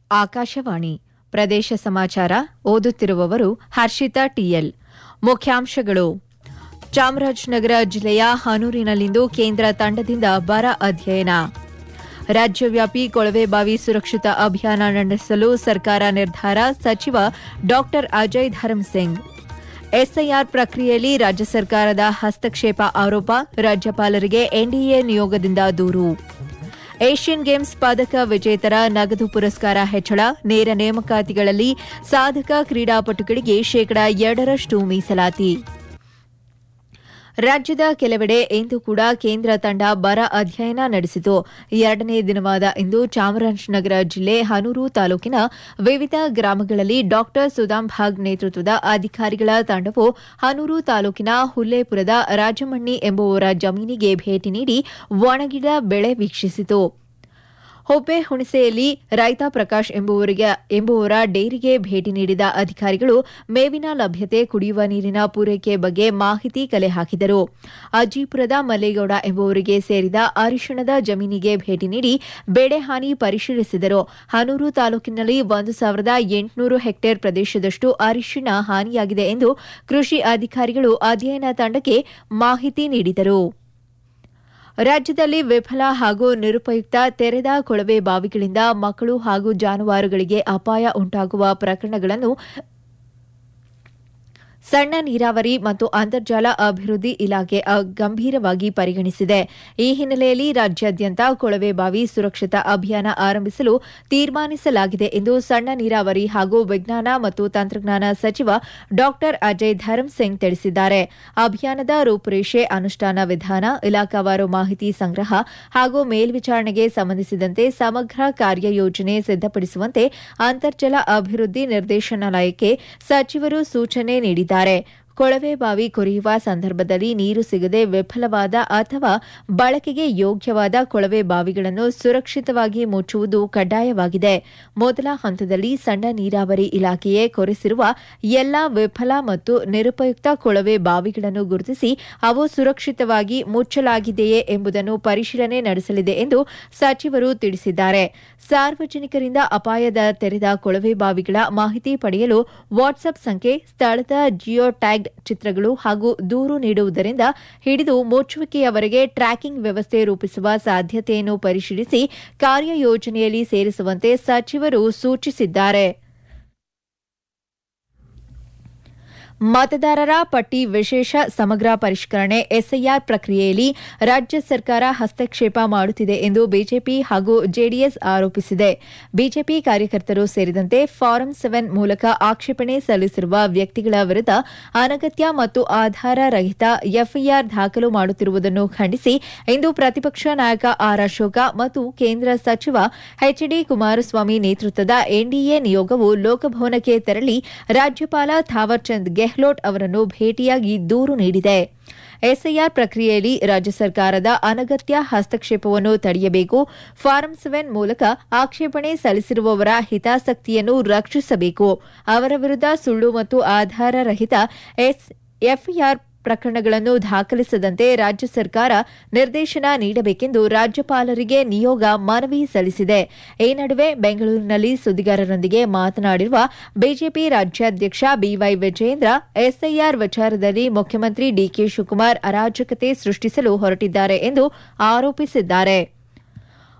ಆಕಾಶವಾಣಿ ಪ್ರದೇಶ ಸಮಾಚಾರ ಓದುತ್ತಿರುವವರು ಹರ್ಷಿತಾ ಟಿಎಲ್ ಮುಖ್ಯಾಂಶಗಳು ಚಾಮರಾಜನಗರ ಜಿಲ್ಲೆಯ ಹನೂರಿನಲ್ಲಿಂದು ಕೇಂದ್ರ ತಂಡದಿಂದ ಬರ ಅಧ್ಯಯನ ರಾಜ್ಯವ್ಯಾಪಿ ಕೊಳವೆಬಾವಿ ಸುರಕ್ಷಿತ ಅಭಿಯಾನ ನಡೆಸಲು ಸರ್ಕಾರ ನಿರ್ಧಾರ ಸಚಿವ ಡಾ ಅಜಯ್ ಧರ್ಮಸಿಂಗ್ ಎಸ್ಐಆರ್ ಪ್ರಕ್ರಿಯೆಯಲ್ಲಿ ರಾಜ್ಯ ಸರ್ಕಾರದ ಹಸ್ತಕ್ಷೇಪ ಆರೋಪ ರಾಜ್ಯಪಾಲರಿಗೆ ಎನ್ಡಿಎ ನಿಯೋಗದಿಂದ ದೂರು ಏಷ್ಯನ್ ಗೇಮ್ಸ್ ಪದಕ ವಿಜೇತರ ನಗದು ಪುರಸ್ಕಾರ ಹೆಚ್ಚಳ ನೇರ ನೇಮಕಾತಿಗಳಲ್ಲಿ ಸಾಧಕ ಕ್ರೀಡಾಪಟುಗಳಿಗೆ ಶೇಕಡಾ ಎರಡರಷ್ಟು ಮೀಸಲಾತಿ ರಾಜ್ಯದ ಕೆಲವೆಡೆ ಇಂದು ಕೂಡ ಕೇಂದ್ರ ತಂಡ ಬರ ಅಧ್ಯಯನ ನಡೆಸಿತು ಎರಡನೇ ದಿನವಾದ ಇಂದು ಚಾಮರಾಜನಗರ ಜಿಲ್ಲೆ ಹನೂರು ತಾಲೂಕಿನ ವಿವಿಧ ಗ್ರಾಮಗಳಲ್ಲಿ ಡಾ ಸುದಾಂ ಭಾಗ್ ನೇತೃತ್ವದ ಅಧಿಕಾರಿಗಳ ತಂಡವು ಹನೂರು ತಾಲೂಕಿನ ಹುಲ್ಲೇಪುರದ ರಾಜಮಣ್ಣಿ ಎಂಬುವರ ಜಮೀನಿಗೆ ಭೇಟಿ ನೀಡಿ ಒಣಗಿದ ಬೆಳೆ ವೀಕ್ಷಿಸಿತು ಹೊಬ್ಬೆ ಹುಣಸೆಯಲ್ಲಿ ರೈತ ಪ್ರಕಾಶ್ ಎಂಬುವರಿಗೆ ಎಂಬುವರ ಡೇರಿಗೆ ಭೇಟಿ ನೀಡಿದ ಅಧಿಕಾರಿಗಳು ಮೇವಿನ ಲಭ್ಯತೆ ಕುಡಿಯುವ ನೀರಿನ ಪೂರೈಕೆ ಬಗ್ಗೆ ಮಾಹಿತಿ ಕಲೆ ಹಾಕಿದರು ಅಜ್ಜಿಪುರದ ಮಲ್ಲೇಗೌಡ ಎಂಬುವರಿಗೆ ಸೇರಿದ ಅರಿಶಿಣದ ಜಮೀನಿಗೆ ಭೇಟಿ ನೀಡಿ ಬೆಳೆ ಹಾನಿ ಪರಿಶೀಲಿಸಿದರು ಹನೂರು ತಾಲೂಕಿನಲ್ಲಿ ಒಂದು ಸಾವಿರದ ಎಂಟುನೂರು ಹೆಕ್ಟೇರ್ ಪ್ರದೇಶದಷ್ಟು ಅರಿಶಿಣ ಹಾನಿಯಾಗಿದೆ ಎಂದು ಕೃಷಿ ಅಧಿಕಾರಿಗಳು ಅಧ್ಯಯನ ತಂಡಕ್ಕೆ ಮಾಹಿತಿ ನೀಡಿದರು ರಾಜ್ಯದಲ್ಲಿ ವಿಫಲ ಹಾಗೂ ನಿರುಪಯುಕ್ತ ತೆರೆದ ಕೊಳವೆ ಬಾವಿಗಳಿಂದ ಮಕ್ಕಳು ಹಾಗೂ ಜಾನುವಾರುಗಳಿಗೆ ಅಪಾಯ ಉಂಟಾಗುವ ಪ್ರಕರಣಗಳನ್ನು ಸಣ್ಣ ನೀರಾವರಿ ಮತ್ತು ಅಂತರ್ಜಲ ಅಭಿವೃದ್ಧಿ ಇಲಾಖೆ ಗಂಭೀರವಾಗಿ ಪರಿಗಣಿಸಿದೆ ಈ ಹಿನ್ನೆಲೆಯಲ್ಲಿ ರಾಜ್ಯಾದ್ಯಂತ ಕೊಳವೆಬಾವಿ ಸುರಕ್ಷಿತ ಅಭಿಯಾನ ಆರಂಭಿಸಲು ತೀರ್ಮಾನಿಸಲಾಗಿದೆ ಎಂದು ಸಣ್ಣ ನೀರಾವರಿ ಹಾಗೂ ವಿಜ್ಞಾನ ಮತ್ತು ತಂತ್ರಜ್ಞಾನ ಸಚಿವ ಡಾ ಅಜಯ್ ಧರ್ಮಸಿಂಗ್ ತಿಳಿಸಿದ್ದಾರೆ ಅಭಿಯಾನದ ರೂಪುರೇಷೆ ಅನುಷ್ಠಾನ ವಿಧಾನ ಇಲಾಖಾವಾರು ಮಾಹಿತಿ ಸಂಗ್ರಹ ಹಾಗೂ ಮೇಲ್ವಿಚಾರಣೆಗೆ ಸಂಬಂಧಿಸಿದಂತೆ ಸಮಗ್ರ ಕಾರ್ಯಯೋಜನೆ ಸಿದ್ದಪಡಿಸುವಂತೆ ಅಂತರ್ಜಲ ಅಭಿವೃದ್ಧಿ ನಿರ್ದೇಶನಾಲಯಕ್ಕೆ ಸಚಿವರು ಸೂಚನೆ ನೀಡಿದ್ದಾರೆ ಕೊಳವೆ ಬಾವಿ ಕೊರೆಯುವ ಸಂದರ್ಭದಲ್ಲಿ ನೀರು ಸಿಗದೆ ವಿಫಲವಾದ ಅಥವಾ ಬಳಕೆಗೆ ಯೋಗ್ಯವಾದ ಕೊಳವೆ ಬಾವಿಗಳನ್ನು ಸುರಕ್ಷಿತವಾಗಿ ಮುಚ್ಚುವುದು ಕಡ್ಡಾಯವಾಗಿದೆ ಮೊದಲ ಹಂತದಲ್ಲಿ ಸಣ್ಣ ನೀರಾವರಿ ಇಲಾಖೆಯೇ ಕೊರೆಸಿರುವ ಎಲ್ಲಾ ವಿಫಲ ಮತ್ತು ನಿರುಪಯುಕ್ತ ಕೊಳವೆ ಬಾವಿಗಳನ್ನು ಗುರುತಿಸಿ ಅವು ಸುರಕ್ಷಿತವಾಗಿ ಮುಚ್ಚಲಾಗಿದೆಯೇ ಎಂಬುದನ್ನು ಪರಿಶೀಲನೆ ನಡೆಸಲಿದೆ ಎಂದು ಸಚಿವರು ತಿಳಿಸಿದ್ದಾರೆ ಸಾರ್ವಜನಿಕರಿಂದ ಅಪಾಯದ ತೆರೆದ ಕೊಳವೆ ಬಾವಿಗಳ ಮಾಹಿತಿ ಪಡೆಯಲು ವಾಟ್ಸ್ಆಪ್ ಸಂಖ್ಯೆ ಸ್ಥಳದ ಜಿಯೋ ಟ್ಯಾಗ್ಡ್ ಚಿತ್ರಗಳು ಹಾಗೂ ದೂರು ನೀಡುವುದರಿಂದ ಹಿಡಿದು ಮುಚ್ಚುವಿಕೆಯವರೆಗೆ ಟ್ರ್ಯಾಕಿಂಗ್ ವ್ಯವಸ್ಥೆ ರೂಪಿಸುವ ಸಾಧ್ಯತೆಯನ್ನು ಪರಿಶೀಲಿಸಿ ಕಾರ್ಯಯೋಜನೆಯಲ್ಲಿ ಸೇರಿಸುವಂತೆ ಸಚಿವರು ಸೂಚಿಸಿದ್ದಾರೆ ಮತದಾರರ ಪಟ್ಟಿ ವಿಶೇಷ ಸಮಗ್ರ ಪರಿಷ್ಕರಣೆ ಎಸ್ಐಆರ್ ಪ್ರಕ್ರಿಯೆಯಲ್ಲಿ ರಾಜ್ಯ ಸರ್ಕಾರ ಹಸ್ತಕ್ಷೇಪ ಮಾಡುತ್ತಿದೆ ಎಂದು ಬಿಜೆಪಿ ಹಾಗೂ ಜೆಡಿಎಸ್ ಆರೋಪಿಸಿದೆ ಬಿಜೆಪಿ ಕಾರ್ಯಕರ್ತರು ಸೇರಿದಂತೆ ಫಾರಂ ಸೆವೆನ್ ಮೂಲಕ ಆಕ್ಷೇಪಣೆ ಸಲ್ಲಿಸಿರುವ ವ್ಯಕ್ತಿಗಳ ವಿರುದ್ದ ಅನಗತ್ಯ ಮತ್ತು ಆಧಾರ ರಹಿತ ಎಫ್ಐಆರ್ ದಾಖಲು ಮಾಡುತ್ತಿರುವುದನ್ನು ಖಂಡಿಸಿ ಇಂದು ಪ್ರತಿಪಕ್ಷ ನಾಯಕ ಆರ್ ಅಶೋಕ ಮತ್ತು ಕೇಂದ್ರ ಸಚಿವ ಎಚ್ಡಿ ಕುಮಾರಸ್ವಾಮಿ ನೇತೃತ್ವದ ಎನ್ಡಿಎ ನಿಯೋಗವು ಲೋಕಭವನಕ್ಕೆ ತೆರಳಿ ರಾಜ್ಯಪಾಲ ಥಾವರ್ಚಂದ್ ಗೆಹ್ಲೋಟ್ ಅವರನ್ನು ಭೇಟಿಯಾಗಿ ದೂರು ನೀಡಿದೆ ಎಸ್ಐಆರ್ ಪ್ರಕ್ರಿಯೆಯಲ್ಲಿ ರಾಜ್ಯ ಸರ್ಕಾರದ ಅನಗತ್ಯ ಹಸ್ತಕ್ಷೇಪವನ್ನು ತಡೆಯಬೇಕು ಫಾರಂ ಸೆವೆನ್ ಮೂಲಕ ಆಕ್ಷೇಪಣೆ ಸಲ್ಲಿಸಿರುವವರ ಹಿತಾಸಕ್ತಿಯನ್ನು ರಕ್ಷಿಸಬೇಕು ಅವರ ವಿರುದ್ದ ಸುಳ್ಳು ಮತ್ತು ಆಧಾರರಹಿತ ಎಫ್ಐಆರ್ ಪ್ರಕರಣಗಳನ್ನು ದಾಖಲಿಸದಂತೆ ರಾಜ್ಯ ಸರ್ಕಾರ ನಿರ್ದೇಶನ ನೀಡಬೇಕೆಂದು ರಾಜ್ಯಪಾಲರಿಗೆ ನಿಯೋಗ ಮನವಿ ಸಲ್ಲಿಸಿದೆ ಈ ನಡುವೆ ಬೆಂಗಳೂರಿನಲ್ಲಿ ಸುದ್ದಿಗಾರರೊಂದಿಗೆ ಮಾತನಾಡಿರುವ ಬಿಜೆಪಿ ರಾಜ್ಯಾಧ್ಯಕ್ಷ ಬಿವೈ ವಿಜಯೇಂದ್ರ ಎಸ್ಐಆರ್ ವಿಚಾರದಲ್ಲಿ ಮುಖ್ಯಮಂತ್ರಿ ಡಿಕೆ ಶಿವಕುಮಾರ್ ಅರಾಜಕತೆ ಸೃಷ್ಟಿಸಲು ಹೊರಟಿದ್ದಾರೆ ಎಂದು ಆರೋಪಿಸಿದ್ದಾರೆ